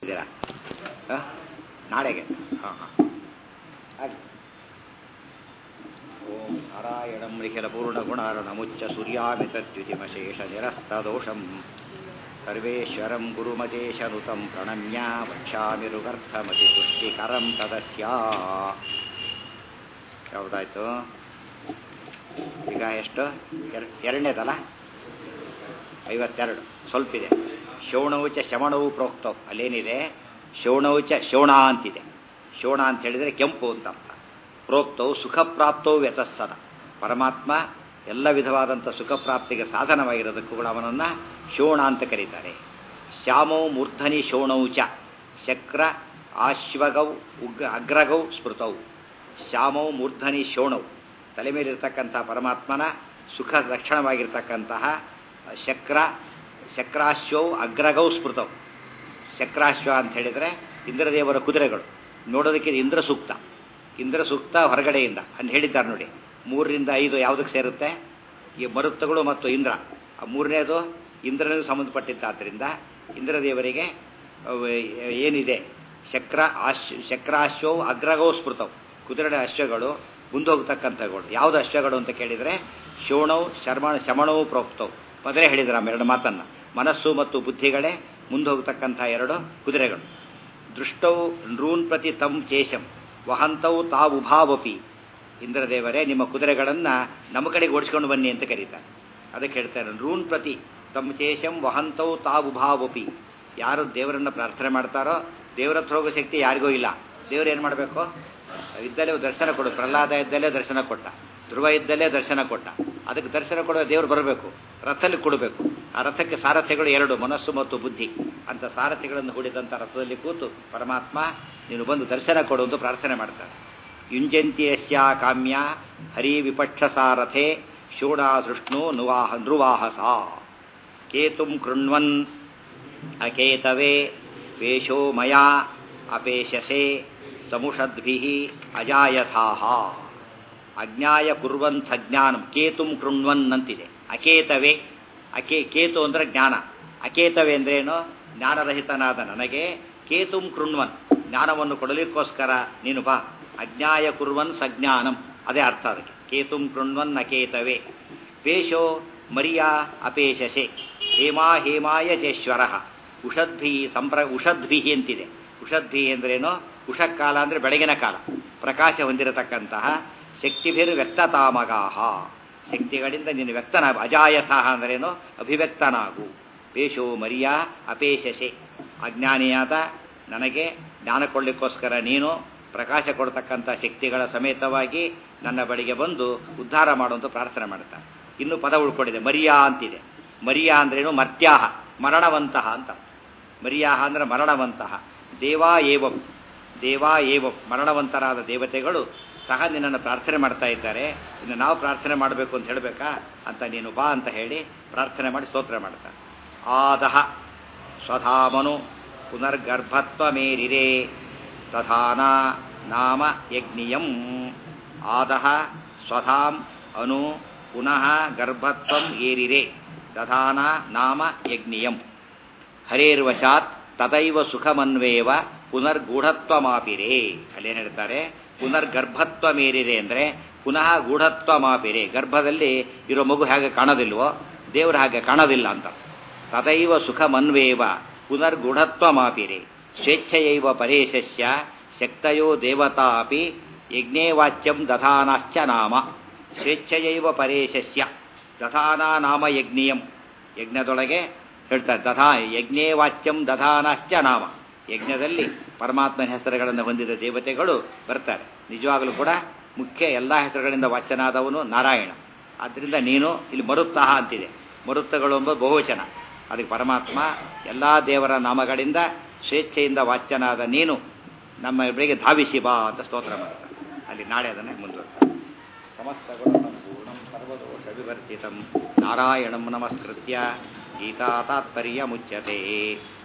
ಇದ್ದೀರಾ ಹಾಂ ನಾಳೆಗೆ ಹಾಂ ಹಾಂ ಆಗಲಿ ಓಂ ನಾರಾಯಣಂ ಲಿಖಿಲ ಪೂರ್ಣಗುಣಾರ್ಣಮುಚ್ಚ ಸೂರ್ಯಾಮಿತದ್ಯುತಿಮಶೇಷ ನಿರಸ್ತದೋಷಂ ಸರ್ವೇಶ್ವರಂ ಗುರುಮಜೇಶನುತಂ ಪ್ರಣಮ್ಯ ವಕ್ಷಾಮಿರುಗರ್ಥಮತಿ ತುಷ್ಟಿಕರಂ ತದಸ್ಯ ಯಾವುದಾಯ್ತು ಈಗ ಎಷ್ಟು ಎರ್ ಎರಡನೇದಲ್ಲ ಐವತ್ತೆರಡು ಸ್ವಲ್ಪ ಇದೆ ಶೋಣೌಚ ಶಮಣವು ಪ್ರೋಕ್ತವು ಅಲ್ಲೇನಿದೆ ಶೋಣೌಚ ಶೋಣ ಅಂತಿದೆ ಶೋಣ ಅಂತ ಹೇಳಿದರೆ ಕೆಂಪು ಅಂತ ಅರ್ಥ ಪ್ರೋಕ್ತವು ಸುಖ ಪ್ರಾಪ್ತವು ವ್ಯತಸ್ಸದ ಪರಮಾತ್ಮ ಎಲ್ಲ ವಿಧವಾದಂಥ ಸುಖ ಪ್ರಾಪ್ತಿಗೆ ಸಾಧನವಾಗಿರೋದಕ್ಕೂ ಕೂಡ ಅವನನ್ನು ಶೋಣ ಅಂತ ಕರೀತಾರೆ ಶ್ಯಾಮೌ ಮೂರ್ಧನಿ ಶೋಣೌಚ ಶಕ್ರ ಆಶ್ವಗೌ ಉಗ್ ಅಗ್ರಗೌ ಸ್ಮೃತೌ ಶ್ಯಾಮೌ ಮೂರ್ಧನಿ ಶೋಣೌ ತಲೆ ಮೇಲಿರ್ತಕ್ಕಂಥ ಪರಮಾತ್ಮನ ಸುಖ ಲಕ್ಷಣವಾಗಿರ್ತಕ್ಕಂತಹ ಶಕ್ರ ಶಕ್ರಾಶ್ವವು ಅಗ್ರಗೌ ಸ್ಮೃತವು ಶಕ್ರಾಶ್ವ ಅಂತ ಹೇಳಿದರೆ ಇಂದ್ರದೇವರ ಕುದುರೆಗಳು ನೋಡೋದಕ್ಕೆ ಇಂದ್ರ ಸೂಕ್ತ ಇಂದ್ರ ಸೂಕ್ತ ಹೊರಗಡೆಯಿಂದ ಅಂತ ಹೇಳಿದ್ದಾರೆ ನೋಡಿ ಮೂರರಿಂದ ಐದು ಯಾವುದಕ್ಕೆ ಸೇರುತ್ತೆ ಈ ಮರುತ್ತಗಳು ಮತ್ತು ಇಂದ್ರ ಆ ಮೂರನೇದು ಇಂದ್ರನಿಗೆ ಸಂಬಂಧಪಟ್ಟಿದ್ದಾದ್ದರಿಂದ ಇಂದ್ರದೇವರಿಗೆ ಏನಿದೆ ಶಕ್ರ ಆಶ್ ಶಕ್ರಾಶ್ವವು ಅಗ್ರಗೌ ಸ್ಮೃತವು ಕುದುರೆ ಅಶ್ವಗಳು ಮುಂದೆ ಹೋಗ್ತಕ್ಕಂಥಗಳು ಯಾವುದು ಅಶ್ವಗಳು ಅಂತ ಕೇಳಿದರೆ ಶೋಣವು ಶರ್ಮಣ ಶಮಣವು ಪ್ರೋಕ್ತವು ಮೊದಲೇ ಹೇಳಿದ್ರು ಎರಡು ಮಾತನ್ನು ಮನಸ್ಸು ಮತ್ತು ಬುದ್ಧಿಗಳೇ ಮುಂದೆ ಹೋಗ್ತಕ್ಕಂಥ ಎರಡು ಕುದುರೆಗಳು ದೃಷ್ಟವು ನೃನ್ ಪ್ರತಿ ತಮ್ ಚೇಶಂ ವಹಂತವು ತಾವುಭಾವಪಿ ಇಂದ್ರದೇವರೇ ನಿಮ್ಮ ಕುದುರೆಗಳನ್ನು ನಮ್ಮ ಕಡೆಗೆ ಓಡಿಸ್ಕೊಂಡು ಬನ್ನಿ ಅಂತ ಕರೀತಾರೆ ಅದಕ್ಕೆ ಹೇಳ್ತಾರೆ ನೃನ್ ಪ್ರತಿ ತಮ್ಮ ಚೇಶಂ ವಹಂತವು ತಾವುಭಾವಪಿ ಯಾರು ದೇವರನ್ನು ಪ್ರಾರ್ಥನೆ ಮಾಡ್ತಾರೋ ದೇವರ ಹತ್ರ ಹೋಗೋ ಶಕ್ತಿ ಯಾರಿಗೂ ಇಲ್ಲ ದೇವರು ಏನು ಮಾಡಬೇಕು ಇದ್ದಲ್ಲೇ ದರ್ಶನ ಕೊಡು ಪ್ರಹ್ಲಾದ ಇದ್ದಲ್ಲೇ ದರ್ಶನ ಕೊಟ್ಟ ಧ್ರುವ ಇದ್ದಲ್ಲೇ ದರ್ಶನ ಕೊಟ್ಟ ಅದಕ್ಕೆ ದರ್ಶನ ಕೊಡುವ ದೇವರು ಬರಬೇಕು ರಥದಲ್ಲಿ ಕೊಡಬೇಕು ಆ ರಥಕ್ಕೆ ಸಾರಥ್ಯಗಳು ಎರಡು ಮನಸ್ಸು ಮತ್ತು ಬುದ್ಧಿ ಅಂತ ಸಾರಥ್ಯಗಳನ್ನು ಹೂಡಿದಂಥ ರಥದಲ್ಲಿ ಕೂತು ಪರಮಾತ್ಮ ನೀನು ಬಂದು ದರ್ಶನ ಕೊಡು ಎಂದು ಪ್ರಾರ್ಥನೆ ಮಾಡ್ತಾರೆ ಯುಂಜಂತಿಯಸ್ಯ ಕಾಮ್ಯ ಹರಿ ವಿಪಕ್ಷ ಸಾರಥೆ ಶೂಡಾಧೃಷ್ಣು ನುವಾಹ ನೃವಾಹಸ ಕೇತುಂ ಕೃಣ್ವನ್ ಅಕೇತವೇ ವೇಷೋ ಮಯಾ ಅಪೇಶಸೆ ಸಮುಷದ್ಭಿ ಅಜಾಯಥಾಹ ಅಜ್ಞಾಯ ಕುರ್ವನ್ ಸಜ್ಞಾನಂ ಕೇತುಂ ಕೃಣ್ವನ್ ಅಂತಿದೆ ಅಕೇತವೇ ಅಕೇ ಕೇತು ಅಂದ್ರೆ ಜ್ಞಾನ ಅಕೇತವೇ ಅಂದ್ರೇನು ಜ್ಞಾನರಹಿತನಾದ ನನಗೆ ಕೇತುಂ ಕೃಣ್ವನ್ ಜ್ಞಾನವನ್ನು ಕೊಡಲಿಕ್ಕೋಸ್ಕರ ನೀನು ಬಾ ಅಜ್ಞಾಯ ಕುರ್ವನ್ ಸಜ್ಞಾನಂ ಅದೇ ಅರ್ಥ ಅದಕ್ಕೆ ಕೇತುಂ ಕೃಣ್ವನ್ ಅಕೇತವೇ ಪೇಶೋ ಮರಿಯಾ ಅಪೇಶಸೆ ಹೇಮಾ ಹೇಮಾಯ ಚೇಶ್ವರ ಉಷದ್ಭಿ ಸಂಪ್ರ ಉಷದ್ಭಿ ಅಂತಿದೆ ಉಷದ್ಭಿ ಅಂದ್ರೇನು ಉಷಕಾಲ ಅಂದರೆ ಬೆಳಗಿನ ಕಾಲ ಪ್ರಕಾಶ ಹೊಂದಿರತಕ್ಕಂತಹ ಶಕ್ತಿಭಿರು ವ್ಯಕ್ತತಾಮಗಾಹ ಶಕ್ತಿಗಳಿಂದ ನೀನು ವ್ಯಕ್ತನ ಅಜಾಯಥಃ ಅಂದ್ರೇನು ಅಭಿವ್ಯಕ್ತನಾಗು ಪೇಶೋ ಮರಿಯಾ ಅಪೇಶಸೆ ಅಜ್ಞಾನಿಯಾದ ನನಗೆ ಜ್ಞಾನ ಕೊಡಲಿಕ್ಕೋಸ್ಕರ ನೀನು ಪ್ರಕಾಶ ಕೊಡ್ತಕ್ಕಂಥ ಶಕ್ತಿಗಳ ಸಮೇತವಾಗಿ ನನ್ನ ಬಳಿಗೆ ಬಂದು ಉದ್ಧಾರ ಮಾಡುವಂತ ಪ್ರಾರ್ಥನೆ ಮಾಡ್ತಾನೆ ಇನ್ನು ಪದ ಉಳ್ಕೊಂಡಿದೆ ಮರಿಯಾ ಅಂತಿದೆ ಮರಿಯಾ ಅಂದ್ರೇನು ಮರ್ತ್ಯಾಹ ಮರಣವಂತಹ ಅಂತ ಮರಿಯಾಹ ಅಂದ್ರೆ ಮರಣವಂತಹ ದೇವಾ ಏವಂ ದೇವಾ ಏವಂ ಮರಣವಂತರಾದ ದೇವತೆಗಳು ಸಹ ನಿನ್ನನ್ನು ಪ್ರಾರ್ಥನೆ ಮಾಡ್ತಾ ಇದ್ದಾರೆ ಇನ್ನು ನಾವು ಪ್ರಾರ್ಥನೆ ಮಾಡಬೇಕು ಅಂತ ಹೇಳಬೇಕಾ ಅಂತ ನೀನು ಬಾ ಅಂತ ಹೇಳಿ ಪ್ರಾರ್ಥನೆ ಮಾಡಿ ಸ್ತೋತ್ರ ಮಾಡ್ತಾರೆ ಆದಹ ಸ್ವಧಾಮನು ಪುನರ್ಗರ್ಭತ್ವ ಮೇರಿರೆ ತಥಾನ ನಾಮ ಯಜ್ಞಿಯಂ ಆದಹ ಸ್ವಧಾಂ ಅನು ಪುನಃ ಗರ್ಭತ್ವಂ ಏರಿರೆ ದಧಾನ ನಾಮ ಯಜ್ಞಿಯಂ ಹರೇರ್ವಶಾತ್ ತದೈವ ಸುಖಮನ್ವೇವ ಪುನರ್ಗೂಢತ್ವಮಾಪಿರೆ ಅಲ್ಲೇನು ಹೇಳ್ತಾರೆ ಪುನರ್ಗರ್ಭತ್ವ ಮೇರಿರೆ ಅಂದರೆ ಪುನಃ ಗೂಢತ್ವ ಮಾಪಿರೆ ಗರ್ಭದಲ್ಲಿ ಇರೋ ಮಗು ಹೇಗೆ ಕಾಣೋದಿಲ್ವೋ ದೇವರು ಹಾಗೆ ಕಾಣೋದಿಲ್ಲ ಅಂತ ತದೈವ ಸುಖಮನ್ವೇವ ಪುನರ್ಗೂಢತ್ವ ಮಾಪಿರೆ ಸ್ವೇಚ್ಛಯೈವ ಪರೇಶಸ್ಯ ಶಕ್ತಯೋ ದೇವತಾ ಅಪಿ ಯಜ್ಞೇ ವಾಚ್ಯಂ ದಧಾನಾಶ್ಚ ನಾಮ ಸ್ವೇಚ್ಛಯೈವ ಪರೇಶಸ್ಯ ದಧಾನಾ ನಾಮ ಯಜ್ಞೀಯಂ ಯಜ್ಞದೊಳಗೆ ಹೇಳ್ತಾರೆ ದಧಾ ಯಜ್ಞೇ ವಾಚ್ಯಂ ದಧಾನಾಶ್ಚ ನಾಮ ಯಜ್ಞದಲ್ಲಿ ಪರಮಾತ್ಮನ ಹೆಸರುಗಳನ್ನು ಹೊಂದಿದ ದೇವತೆಗಳು ಬರ್ತಾರೆ ನಿಜವಾಗಲೂ ಕೂಡ ಮುಖ್ಯ ಎಲ್ಲ ಹೆಸರುಗಳಿಂದ ವಾಚ್ಯನಾದವನು ನಾರಾಯಣ ಆದ್ದರಿಂದ ನೀನು ಇಲ್ಲಿ ಮರುತ್ತಹ ಅಂತಿದೆ ಮರುತ್ತಗಳು ಎಂಬ ಬಹುವಚನ ಅದಕ್ಕೆ ಪರಮಾತ್ಮ ಎಲ್ಲ ದೇವರ ನಾಮಗಳಿಂದ ಸ್ವೇಚ್ಛೆಯಿಂದ ವಾಚ್ಯನಾದ ನೀನು ನಮ್ಮ ಇಬ್ಬರಿಗೆ ಧಾವಿಸಿ ಬಾ ಅಂತ ಸ್ತೋತ್ರ ಮಾಡ್ತಾರೆ ಅಲ್ಲಿ ನಾಳೆ ಅದನ್ನೇ ಮುಂದುವರ್ತಾರೆ ಸಮಸ್ತ ಗುಣಸಂಪೂರ್ಣಂ ಸರ್ವದೋಷ ವಿವರ್ಜಿತಂ ನಾರಾಯಣಂ ನಮಸ್ಕೃತ್ಯ ಗೀತಾ ತಾತ್ಪರ್ಯ ಮುಚ್ಯತೆ